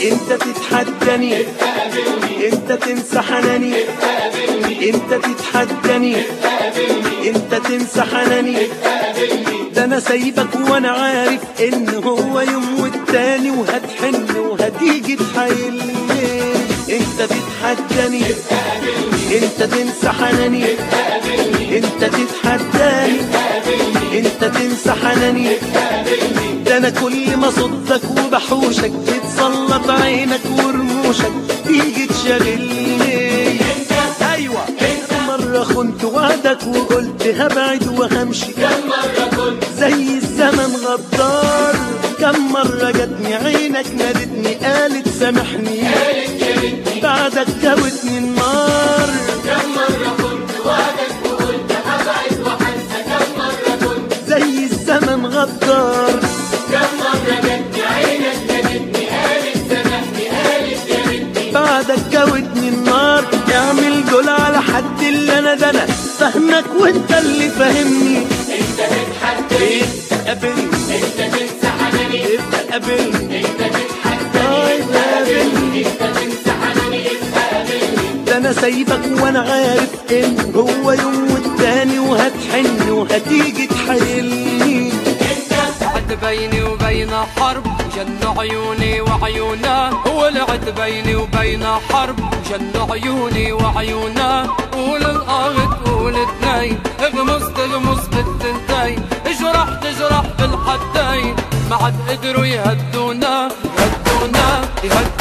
انت تتحداني انت تنسى حناني انت تتحداني انت تنسى حناني ده انا سايبك وانا عارف ان هو يوم والتاني وهتحن وهتيجي تحايلني انت تتحداني انت تنسى حناني انت تتحداني انت تنسى حناني ده انا كل ما صدك وبحوشك بتسلط عينك ورموشك تيجي تشغلني ايوه مرة خنت وعدك وقلت هبعد وهمشي كم مرة كنت زي الزمن غدار كم مرة جاتني عينك نادتني قالت سامحني قالت يا ريتني بعدك جاوتني النار كم مرة كنت وعدك وقلت هبعد وهنسى كم مرة كنت زي الزمن غدار كم مرة جاتني عينك نادتني قالت سامحني قالت يا ريتني بعدك جاوتني النار اعمل دول على حد اللي انا ده انا فاهمك وانت اللي فاهمني انت تتحدى ايه قابلني انت تنسى حناني ابقى قابلني انت تتحدى طيب قابلني انت تنسى حناني قابلني ده انا سايبك وانا عارف ان هو يوم والتاني وهتحن وهتيجي تحايلني عد بيني وبينه حرب جن عيوني وعيونه ولعد بيني وبينه حرب جن عيوني وعيونه قول الآه تقول اثنين اغمس تغمس بالتنتين اجرح تجرح بالحدين ما عاد قدروا يهدونا يهدونا يهدونا